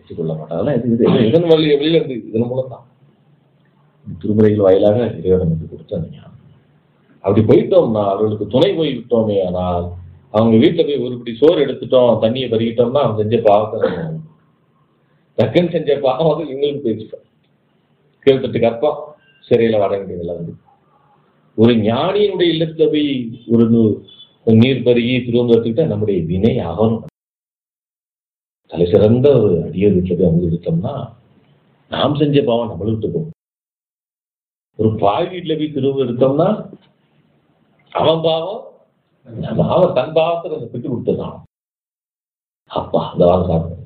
ஏற்றுக்கொள்ள மாட்டாங்க அதெல்லாம் இது இது இது இதன் வழி வெளியில இருந்து இதன் மூலம் தான் திருமுறைகள் வாயிலாக இறைவன் நமக்கு கொடுத்த அந்த ஞானம் அப்படி போயிட்டோம்னா அவர்களுக்கு துணை போய் விட்டோமே ஆனால் அவங்க வீட்டில் போய் ஒரு பிடி சோறு எடுத்துட்டோம் தண்ணியை பருகிட்டோம்னா அவங்க செஞ்ச பாவத்தை நம்ம டக்குன்னு செஞ்ச பாவம் வந்து எங்களுக்கு போயிடுச்சு கேள்விப்பட்டு கற்பம் சிறையில் வர வேண்டியதெல்லாம் வந்து ஒரு ஞானியினுடைய இல்லத்துல போய் ஒரு நூ- ஒரு நீர் பருகி திருவந்தத்துக்கிட்ட நம்முடைய வினை அகலும் தலை சிறந்த ஒரு அடியர் வீட்டில் போய் அவங்க எடுத்தோம்னா நாம் செஞ்ச பாவம் நம்மளுக்கு போகும் ஒரு பாய் வீட்டில் போய் திரும்ப எடுத்தோம்னா அவன் பாவம் நம்ம அவன் தன் பாவத்தை நம்ம விட்டு கொடுத்துதான் அப்பா அந்த வாரம் சாப்பிட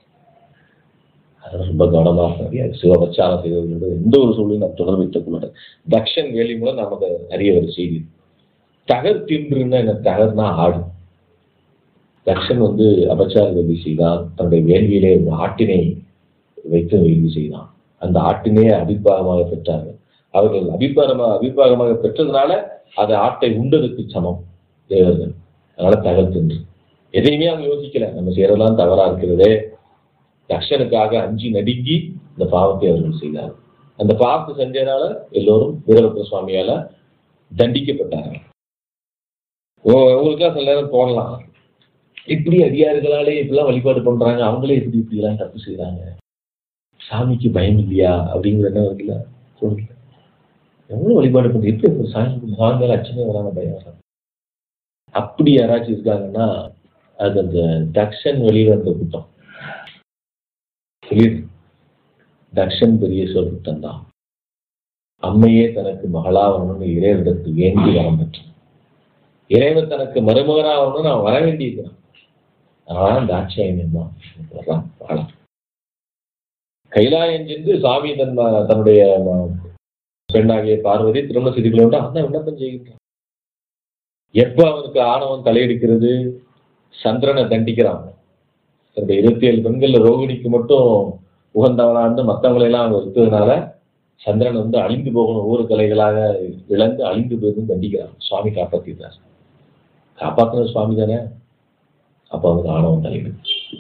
அது ரொம்ப கவனமாக அது சிவபச்சாரம் செய்வதோடு எந்த ஒரு சூழ்நிலையும் நாம் தொடர்பு வைத்துக் கொள்ள தக்ஷன் வேலி மூலம் நமக்கு அறிய ஒரு செய்தி தகர் தின்றுன்னா என்ன தகர்னா ஆடு தக்ஷன் வந்து அபச்சார வேள்வி செய்தான் தன்னுடைய வேள்வியிலே ஒரு ஆட்டினை வைத்து வேள்வி செய்தான் அந்த ஆட்டினை அபிப்பாகமாக பெற்றார்கள் அவர்கள் அபிப்பாகமாக அபிப்பாகமாக பெற்றதுனால அது ஆட்டை உண்டதுக்கு சமம் தேவர்கள் அதனால தகர் தின்று எதையுமே அவங்க யோசிக்கல நம்ம செய்யறதெல்லாம் தவறா இருக்கிறதே தக்ஷனுக்காக அஞ்சி நடுங்கி இந்த பாவத்தை அவர்கள் செய்தார்கள் அந்த பாவத்தை செஞ்சதுனால எல்லோரும் வீரபத்ர சுவாமியால தண்டிக்கப்பட்டார்கள் உ- உங்களுக்கெல்லாம் சில நேரம் தோணலாம் இப்படி அடியார்களாலே இப்படிலாம் வழிபாடு பண்றாங்க அவங்களே எப்படி இப்படி எல்லாம் தப்பு செய்றாங்க சாமிக்கு பயம் இல்லையா அப்படிங்கிற என்ன இருக்குல்ல சொல்லுங்க எவ்வளவு வழிபாடு பண்றது எப்படி ஒரு சாமி சாமி மேல அச்சமே வராம பயம் வராம அப்படி யாராச்சும் இருக்காங்கன்னா அது அந்த தக்ஷன் வெளியில இருந்த கூட்டம் புரியுது தக்ஷன் பெரிய கூட்டம் தான் அம்மையே தனக்கு மகளாவணும்னு இறைவனிடத்து வேண்டி வரம் பெற்றான் இறைவன் தனக்கு மருமகனாகணும்னு அவன் வர வேண்டியிருக்கிறான் அதனால தாட்சாயணியம் தான் வர்றான் மகளா கைலாயம் சென்று சாமி தன் ம- தன்னுடைய ம- பெண்ணாகிய பார்வதி திருமண செய்து கொள்ள அந்த விண்ணப்பம் செய்கின்றான் எப்ப அவனுக்கு ஆணவம் தலையெடுக்கிறது சந்திரனை தண்டிக்கிறான் தன்னுடைய இருபத்தி ஏழு பெண்கள்ல ரோகிணிக்கு மட்டும் உகந்தவனான்னு மற்றவங்களை எல்லாம் அவன் இருக்கிறதுனால சந்திரன் வந்து அழிந்து போகணும் ஊர் கலைகளாக இழந்து அழிந்து போயிருந்து தண்டிக்கிறான் சுவாமி காப்பாத்திட்டார் காப்பாத்தின சுவாமி தானே அப்ப அவனுக்கு ஆணவம் தலையிடு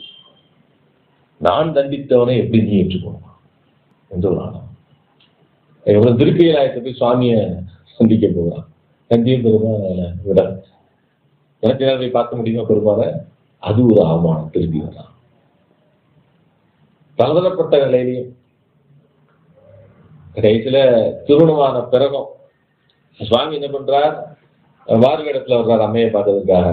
நான் தண்டித்தவனை எப்படி நீ ஏற்றுக்கணும் எந்த ஒரு ஆணவம் எவ்வளவு திருக்கையிலாயத்தை போய் சுவாமியை சந்திக்க போகிறான் கண்டியும் பெருமான விட எனக்கு நேரம் போய் பார்க்க முடியுமா பெருமான அது ஒரு அவமானம் திரும்பி வரான் பலதரப்பட்ட நிலையிலையும் கடைசியில திருமணமான பிறகும் சுவாமி என்ன பண்றார் வார்வேடத்துல வர்றார் அம்மையை பார்த்ததுக்காக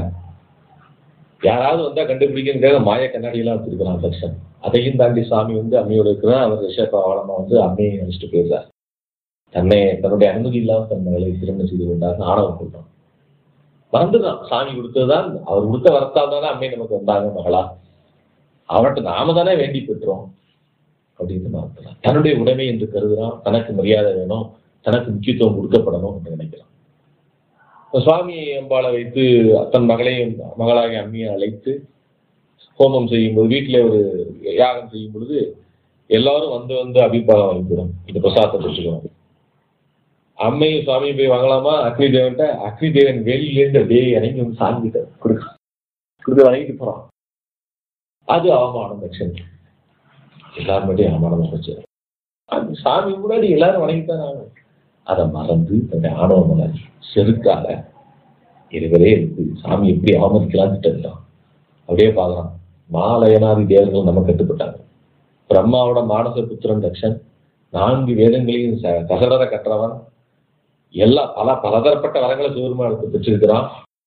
யாராவது வந்தா கண்டுபிடிக்கிறதுக்காக மாய கண்ணாடியெல்லாம் வச்சிருக்கிறான் தர்ஷன் அதையும் தாண்டி சாமி வந்து அம்மையோட இருக்கிறான் அவர் ரிஷபாவளமா வந்து அம்மையை நினைச்சிட்டு போயிடுறார் தன்னை தன்னுடைய அனுமதி இல்லாம தன் மகளை திருமணம் செய்து கொண்டார் ஆணவம் கொண்டான் மறந்துதான் சாமி கொடுத்ததுதான் அவர் கொடுத்த வரத்தால் தானே அம்மை நமக்கு வந்தாங்க மகளா அவர்கிட்ட நாம தானே வேண்டி பெற்றோம் அப்படின்னு மறந்துறான் தன்னுடைய உடைமை என்று கருதுறான் தனக்கு மரியாதை வேணும் தனக்கு முக்கியத்துவம் கொடுக்கப்படணும் என்று நினைக்கிறான் இப்ப சுவாமி அம்பாளை வைத்து தன் மகளையும் மகளாகிய அம்மியை அழைத்து ஹோமம் செய்யும்போது வீட்டிலே ஒரு யாகம் செய்யும் பொழுது எல்லாரும் வந்து வந்து அபிப்பாகம் வாங்கிக்கிறோம் இந்த பிரசாதத்தை வச்சுக்கிறோம் அம்மையும் சுவாமியும் போய் வாங்கலாமா அக்னி தேவன்ட்ட அக்னி தேவன் வெளியிலேருந்து அப்படியே இறங்கி வந்து சாமி கிட்ட கொடுக்க கொடுக்க வணங்கிட்டு போறான் அது அவமானம் தட்சன் எல்லாரும் மட்டும் அவமானம் வச்சு அது சாமி முன்னாடி எல்லாரும் வணங்கித்தான் ஆகணும் அதை மறந்து தன்னுடைய ஆணவ மலர் செருக்கால இருவரே இருக்கு சாமி எப்படி அவமதிக்கலாம் திட்டம் அப்படியே பார்க்கலாம் மாலயனாதி தேவர்கள் நம்ம கட்டுப்பட்டாங்க பிரம்மாவோட மானச புத்திரன் தக்ஷன் நான்கு வேதங்களையும் ச- கசடர கற்றவன் எல்லா பல பலதரப்பட்ட வரங்களை சிவருமானுக்கு பெற்றிருக்கிறான்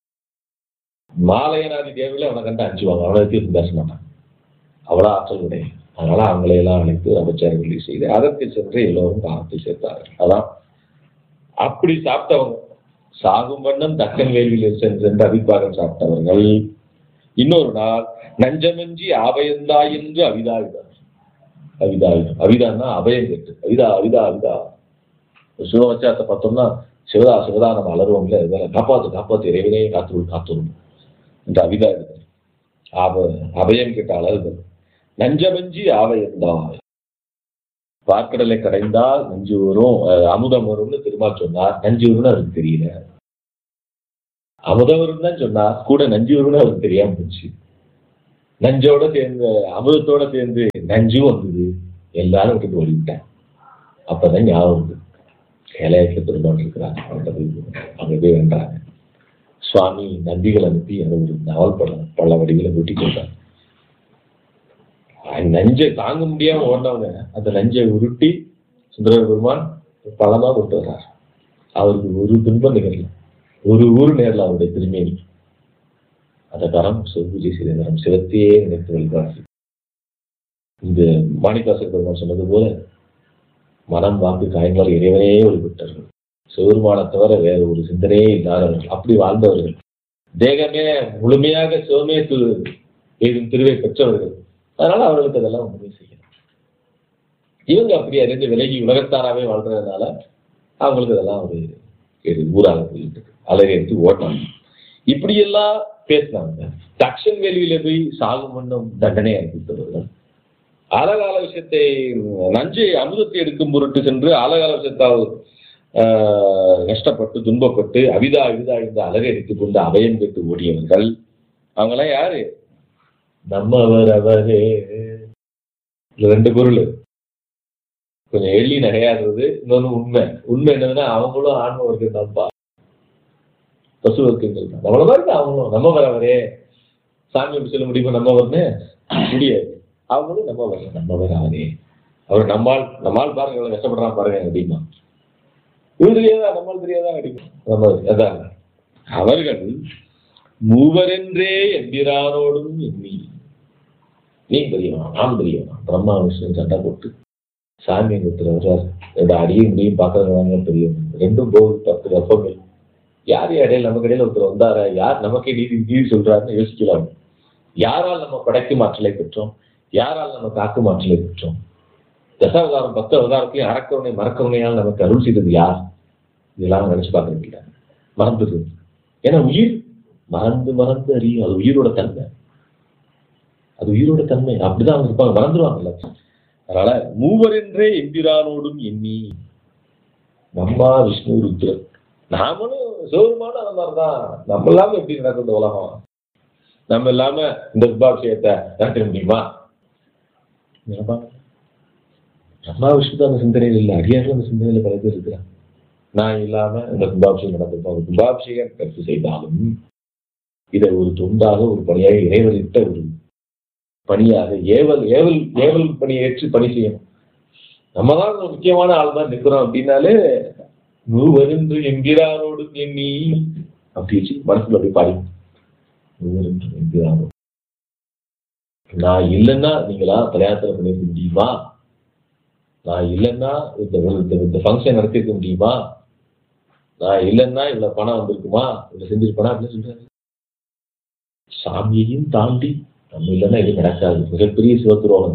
மாலயனாதி தேவர்களே அவனை கண்டு அஞ்சுவாங்க அவனை தீர்த்து பேச மாட்டான் அவ்வளோ ஆற்றல் உடைய அதனால அவங்களை எல்லாம் அழைத்து அபச்சாரங்களை செய்து அதற்கு சென்று எல்லோரும் காலத்தை சேர்த்தார்கள் அதான் அப்படி சாப்பிட்டவங்க சாகும் வண்ணம் தக்கன் வேள்வியில் சென்று சென்று அபிப்பாகம் சாப்பிட்டவர்கள் இன்னொரு நாள் நஞ்சமஞ்சி ஆபயந்தா என்று அவிதாவிதார் அவிதாவிதம் அவிதான்னா அபயம் கேட்டு அவிதா அவிதா அவிதா சிவவச்சாரத்தை பார்த்தோம்னா சிவதா சிவதா நம்ம அலறுவோம்ல இதெல்லாம் காப்பாத்து காப்பாத்து இறைவனே காத்து காத்துரும் என்று அவிதா இருக்கு ஆப அபயம் கேட்ட அலறுதல் நஞ்சமஞ்சி ஆபயந்தா பார்க்கடலை கடைந்தால் நஞ்சு வரும் அஹ், அமுதம் வரும்னு திருமால் சொன்னார் நஞ்சு வரும்னு அவருக்கு தெரியல அமுதம் வரும் தான் சொன்னார் கூட நஞ்சு வரும்னு அவருக்கு தெரியாம போச்சு நஞ்சோட சேர்ந்து அமிர்தத்தோட சேர்ந்து நஞ்சும் வந்தது எல்லாரும் விட்டுட்டு ஓடிவிட்டேன் அப்பதான் ஞாபகம் வந்து கைலாயத்தில் பெருமாள் இருக்கிறார் அவர்கிட்ட போய் அங்க போய் வென்றாங்க சுவாமி நந்திகள் அனுப்பி அதை ஒரு நவல் பழம் பள்ள வடிவில் ஊட்டி கொடுத்தார் நஞ்சை தாங்க முடியாம ஓடினவங்க அந்த நஞ்சை உருட்டி சுந்தர பெருமான் பழமா கொண்டு வர்றார் அவருக்கு ஒரு துன்பம் நிகழல ஒரு ஊர் நேரில் அவருடைய திருமேனி அந்த கரம் சொகுஜி சிதம்பரம் சிவத்தையே நினைத்து வழிபாடு இந்த மாணிக்காசர் பெருமான் சொன்னது போல மனம் வாக்கு காயங்கள் இறைவனே வழிபட்டார்கள் சிவருமானை தவிர வேற ஒரு சிந்தனையே இல்லாதவர்கள் அப்படி வாழ்ந்தவர்கள் தேகமே முழுமையாக சிவமே ஏதும் திருவை பெற்றவர்கள் அதனால அவர்களுக்கு அதெல்லாம் ஒன்றுமே செய்யணும் இவங்க அப்படி அறிந்து விலகி உலகத்தாராவே வாழ்றதுனால அவங்களுக்கு அதெல்லாம் ஒரு ஒரு ஊராக போயிட்டு அலறி எடுத்து ஓட்டினாங்க இப்படியெல்லாம் பேசினாங்க தக்ஷன் வேலியில போய் சாகும் வண்ணம் தண்டனை அறிவித்தவர்கள் ஆலகால விஷயத்தை நஞ்சை அமுதத்தை எடுக்கும் பொருட்டு சென்று ஆலகால விஷயத்தால் ஆஹ், கஷ்டப்பட்டு துன்பப்பட்டு அவிதா அவிதா இந்த அலறி அடித்துக் கொண்டு அபயம் பெற்று ஓடியவர்கள் அவங்கெல்லாம் யாரு நம்மவர் அவரே இதுல ரெண்டு பொருள் கொஞ்சம் எள்ளி நகையாடுறது இன்னொன்னு உண்மை உண்மை என்னதுன்னா அவங்களும் ஆன்ம வர்க்கம் தான்ப்பா பசு வர்க்கங்கள் தான் நம்மள மாதிரி தான் அவங்களும் நம்ம வரவரே சாமி எப்படி சொல்ல முடியுமா நம்ம வரனே முடியாது அவங்களும் நம்ம வரல நம்ம வரவரே அவர் நம்மால் நம்மால் பாருங்க எவ்வளவு கஷ்டப்படுறான் பாருங்க அப்படிமா இவரு தெரியாதா நம்மால் தெரியாதா அடிக்கும் நம்ம அதான் அவர்கள் மூவரென்றே எம்பிரானோடும் எண்ணி நீ பெரியவா நான் பெரியவா பிரம்மா விஷ்ணு சண்டை போட்டு சாமி ஒருத்தர் வர்றாரு ரெண்டு அடியும் முடியும் பார்க்கறவங்க பெரியவங்க ரெண்டும் போகுது பத்து ரப்பங்கள் யார் இடையில நமக்கு இடையில ஒருத்தர் வந்தாரா யார் நமக்கே நீதி நீதி சொல்றாருன்னு யோசிக்கலாம் யாரால் நம்ம படைக்கும் ஆற்றலை பெற்றோம் யாரால் நம்ம காக்கும் ஆற்றலை பெற்றோம் தசாவதாரம் பத்து அவதாரத்தையும் அறக்கவனை மறக்கவனையால் நமக்கு அருள் செய்தது யார் இதெல்லாம் நினைச்சு பார்க்கறது இல்லை மறந்துடுது ஏன்னா உயிர் மறந்து மறந்து அறியும் அது உயிரோட தன்மை அது உயிரோட தன்மை அப்படிதான் அவங்க இருப்பாங்க மறந்துடுவாங்கல்ல அதனால மூவரென்றே எம்பிரானோடும் எண்ணி நம்மா விஷ்ணு ருத்ரன் நாமளும் சிவருமான அந்த மாதிரிதான் நம்ம இல்லாம எப்படி நடக்கும் இந்த உலகம் நம்ம இல்லாம இந்த கும்பாபிஷேகத்தை நடத்த முடியுமா நினைப்பாங்க. பிரம்மா விஷ்ணு தான் அந்த சிந்தனையில் இல்லை அடியார்கள் அந்த சிந்தனையில் பல பேர் இருக்கிறாங்க நான் இல்லாம இந்த கும்பாபிஷேகம் நடந்திருப்போம் அந்த கும்பாபிஷேகம் கருத்து செய்தாலும் இதை ஒரு தொண்டாக ஒரு பணியாக இறைவனிட்ட ஒரு பணியாக ஏவல் ஏவல் ஏவல் பணியை ஏற்று பணி செய்யணும் நம்ம தான் ஒரு முக்கியமான ஆள் தான் நிற்கிறோம் அப்படின்னாலே மூவருந்து என்கிறாரோடு எண்ணி அப்படி வச்சு மனசுல அப்படி பாடி மூவருந்து என்கிறாரோ நான் இல்லைன்னா நீங்களா கல்யாணத்துல பண்ணிருக்க முடியுமா நான் இல்லைன்னா இந்த இந்த இந்த ஃபங்க்ஷன் நடத்திருக்க முடியுமா நான் இல்லைன்னா இவ்வளவு பணம் வந்திருக்குமா இவ்வளவு செஞ்சிருப்பேனா அப்படின்னு சொல்றாரு சாமியையும் தாண்டி நம்ம இல்லைன்னா இது நடக்காது மிகப்பெரிய சிவத்துரோகம்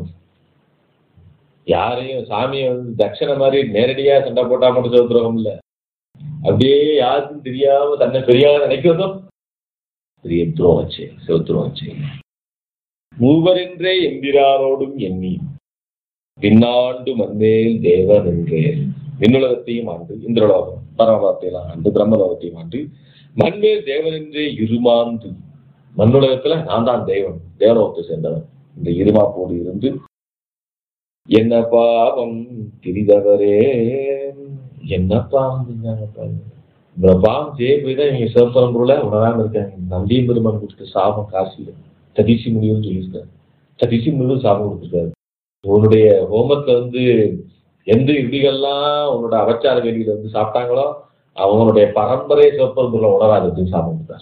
யாரையும் சாமியை வந்து தட்சணை மாதிரி நேரடியா சண்டை போட்டா மட்டும் சிவத்துரோகம் இல்ல அப்படியே யாருக்கும் தெரியாம தன்னை பெரியாத நினைக்கிறதும் பெரிய துரோகம் செயல் சிவத்துரோகம் செயல் மூவரென்றே எம்பிரானோடும் எண்ணி பின்னாண்டு மண்மேல் தேவன் என்றே விண்ணுலகத்தையும் ஆண்டு இந்திரலோகம் பரமலோகத்தையும் ஆண்டு பிரம்மலோகத்தையும் ஆண்டு மண்மேல் தேவன் என்றே இருமாந்து மண்ணுலகத்துல நான் தான் தேவன் தேவலோகத்தை சேர்ந்தவன் இந்த இருமாப்போடு இருந்து என்ன பாவம் திரிதவரே என்ன பாவம் செஞ்சாங்க பாருங்க இந்த பாவம் செய்ய போய் தான் இவங்க சிவபரம்புல உணராம இருக்காங்க நந்தியம் பெருமான் கொடுத்த சாபம் காசில ததிசி முனிவன் சொல்லியிருக்காரு ததிசி முனிவன் சாபம் கொடுத்துருக்காரு உன்னுடைய ஹோமத்துல வந்து எந்த இடிகள்லாம் உன்னோட அவச்சார வேலியில வந்து சாப்பிட்டாங்களோ அவங்களுடைய பரம்பரை சிவபரம்புல உணராது அப்படின்னு சாபம் கொடுத்தாரு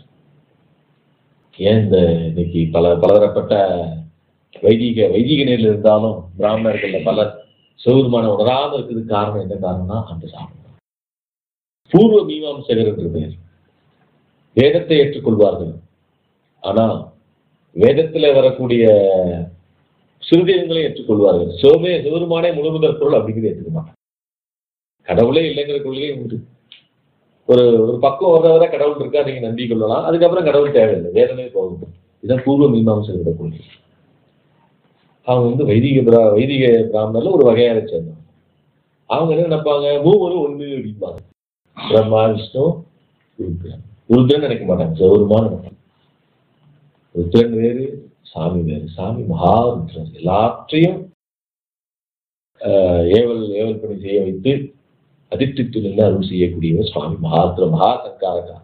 ஏன் இந்த இன்னைக்கு பல பலதரப்பட்ட வைதிக வைதிக நிலையில் இருந்தாலும் பிராமணர்கள்ல பலர் சிவபெருமான உணராம இருக்கிறதுக்கு காரணம் என்ன காரணம்னா அந்த சாபம் பூர்வ மீமாம்சகர் என்று பெயர் வேதத்தை ஏற்றுக்கொள்வார்கள் ஆனா வேதத்துல வரக்கூடிய சிறுதேவங்களை ஏற்றுக்கொள்வார்கள் சிவமே சிவருமானே முழுமுதற் பொருள் அப்படிங்கிறது ஏற்றுக்க மாட்டாங்க கடவுளே இல்லைங்கிற கொள்கை உண்டு ஒரு ஒரு பக்கம் வர வர கடவுள் இருக்கா நீங்க நம்பி கொள்ளலாம் அதுக்கப்புறம் கடவுள் தேவையில்லை வேதமே போகும் இதான் பூர்வ மீமாம்சகரோட கொள்கை அவங்க வந்து வைதிக பிரா வைதிக பிராமணர்ல ஒரு வகையாக சேர்ந்தவங்க அவங்க என்ன நினைப்பாங்க மூவரும் ஒண்ணு அப்படிம்பாங்க பிரம்மா விஷ்ணு ருத்ரன் ருத்ரன் நினைக்க மாட்டாங்க சௌரமான நினைப்பாங்க ருத்ரன் வேறு சாமி வேறு சாமி மகாருத்ரர் எல்லாற்றையும் ஆஹ், ஏவல் ஏவல் பணி செய்ய வைத்து அதிர்ஷ்டித்து நின்று அருள் செய்யக்கூடியவர் சுவாமி மகாருத்ர மகா சங்காரகா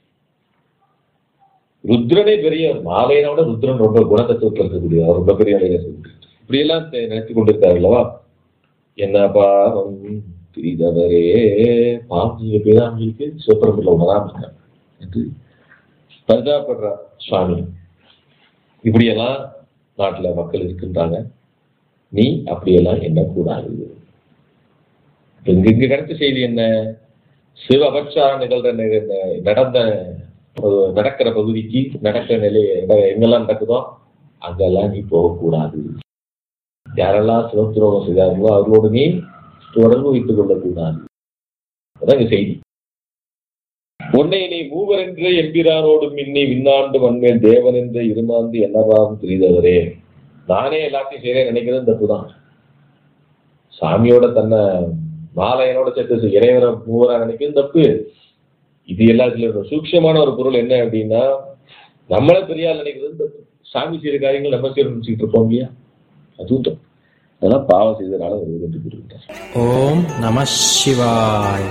ருத்ரனே பெரிய மாலையனை விட ருத்ரன் ரொம்ப குணத்தத்துவத்தில் இருக்கக்கூடிய அவர் ரொம்ப பெரிய வேலையை செய்து இப்படியெல்லாம் தெ- நினைத்துக் கொண்டிருக்காரு அல்லவா என்ன பாவம் பிரிதவரே பாவம் நீங்க பேராமலுக்கு சிவபெரும்பில் உணராம இருக்காங்க என்று பரிதாபப்படுறார் சுவாமி இப்படியெல்லாம் நாட்டுல மக்கள் இருக்கின்றாங்க நீ அப்படியெல்லாம் எண்ணக்கூடாது இப்ப இங்க இங்க கிடைச்ச செய்தி என்ன சிவ அபச்சாரம் நிகழ்ற நி- ந- நடந்த ஒரு நடக்கிற பகுதிக்கு நடக்கிற நிலை எங்க- எங்கெல்லாம் நடக்குதோ அங்கெல்லாம் நீ போகக்கூடாது யாரெல்லாம் சிவத்துரோகம் செய்தார்களோ அவர்களோடு நீ தொடர்பு வைத்துக் கொள்ளக்கூடாது அதான் இங்க செய்தி உன்னை நீ மூவரென்று எம்பிரானோடு மின்னி விண்ணாண்டு மண்மேல் தேவன் என்று இருமாந்து என்னவாகும் தெரிந்தவரே நானே எல்லாத்தையும் செய்யறேன் நினைக்கிறது தப்பு தான் சாமியோட தன்னை மாலையனோட சேர்த்து இறைவனை மூவரா நினைக்கிறது தப்பு இது எல்லாத்துல சூக்ஷமான ஒரு பொருள் என்ன அப்படின்னா நம்மள பெரியால் நினைக்கிறது தப்பு சாமி செய்யற காரியங்கள் நம்ம செய்ய நினைச்சுட்டு இருப்போம் இல்லையா அதுவும் தப்பு அதெல்லாம் பாவம் செய்ததுனால ஒரு என்று கூறுகின்றார் ஓம் நம சிவாய்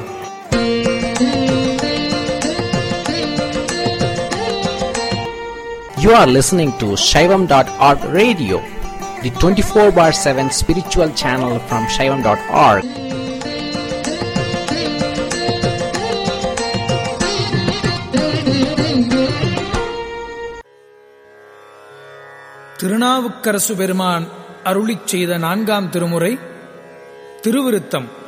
You are listening to Shaivam.org radio, the 24 bar 7 spiritual channel from Shaivam.org. Thirunavukkarasu பெருமான் அருளிச் செய்த நான்காம் திருமுறை திருவிருத்தம்